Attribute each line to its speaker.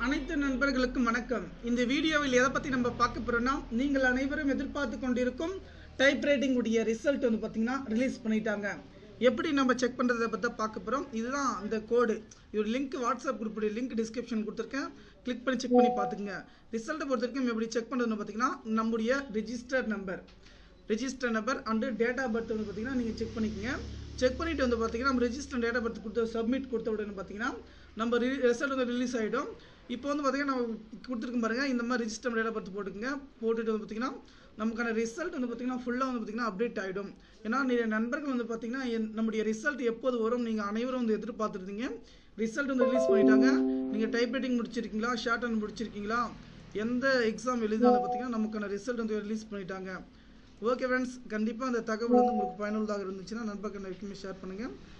Speaker 1: அனைத்து நண்பர்களுக்கும் வணக்கம் இந்த வீடியோவில் எதை பற்றி நம்ம பார்க்க போறோம்னா நீங்கள் அனைவரும் எதிர்பார்த்து கொண்டிருக்கும் டைப் ரைட்டிங் உடைய ரிசல்ட் வந்து பார்த்தீங்கன்னா ரிலீஸ் பண்ணிட்டாங்க எப்படி நம்ம செக் பண்ணுறதை பற்றி பார்க்க போகிறோம் இதுதான் அந்த கோடு இது லிங்க் வாட்ஸ்அப் குரூப்புடைய லிங்க் டிஸ்கிரிப்ஷன் கொடுத்துருக்கேன் கிளிக் பண்ணி செக் பண்ணி பார்த்துக்குங்க ரிசல்ட்டை பொறுத்த வரைக்கும் எப்படி செக் பண்ணுறதுன்னு பார்த்தீங்கன்னா நம்முடைய register number register number and date of birth வந்து பார்த்தீங்கன்னா நீங்கள் செக் பண்ணிக்கோங்க செக் பண்ணிட்டு வந்து பார்த்தீங்கன்னா நம்ம ரெஜிஸ்டர் டேட் ஆஃப் பர்த் கொடுத்து சப்மிட் கொடுத்த உடனே பார்த்தீங்கன்னா நம்ம ரிசல்ட் வந்து ரிலீஸ் ஆகிடும் இப்போ வந்து பார்த்தீங்கன்னா நம்ம கொடுத்துருக்கோம் பாருங்கள் இந்த மாதிரி ரெஜிஸ்டர் டேட் ஆஃப் பர்த் போட்டுக்கோங்க போட்டுட்டு வந்து பார்த்தீங்கன்னா நமக்கான ரிசல்ட் வந்து பார்த்தீங்கன்னா ஃபுல்லாக வந்து பார்த்தீங்கன்னா அப்டேட் ஆகிடும் ஏன்னா நிறைய நண்பர்கள் வந்து பார்த்தீங்கன்னா என்- நம்முடைய ரிசல்ட் எப்போது வரும் நீங்கள் அனைவரும் வந்து எதிர்பார்த்துருந்தீங்க ரிசல்ட் வந்து ரிலீஸ் பண்ணிட்டாங்க நீங்கள் டைப் ரைட்டிங் முடிச்சிருக்கீங்களா ஷார்ட் ஹேண்ட் முடிச்சிருக்கீங்களா எந்த எக்ஸாம் எழுதினாலும் பார்த்தீங்கன்னா நமக்கான ரிசல்ட் வந்து ரிலீஸ் பண்ணிட்டாங்க ஓகே ஃப்ரெண்ட்ஸ் கண்டிப்பாக அந்த தகவல் வந்து உங்களுக்கு பயனுள்ளதாக இருந்துச்சுன்னா நண்பர்கள் எல்லாருக்குமே ஷேர் பண்ணுங்கள்